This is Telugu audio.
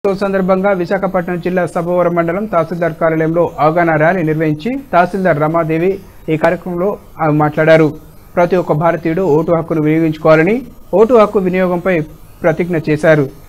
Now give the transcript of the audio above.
దినోత్సవం సందర్భంగా విశాఖపట్నం జిల్లా సభవరం మండలం తహసీల్దార్ కార్యాలయంలో అవగాహన ర్యాలీ నిర్వహించి తహసీల్దార్ రమాదేవి ఈ కార్యక్రమంలో ఆమె మాట్లాడారు ప్రతి ఒక్క భారతీయుడు ఓటు హక్కును వినియోగించుకోవాలని ఓటు హక్కు వినియోగంపై ప్రతిజ్ఞ చేశారు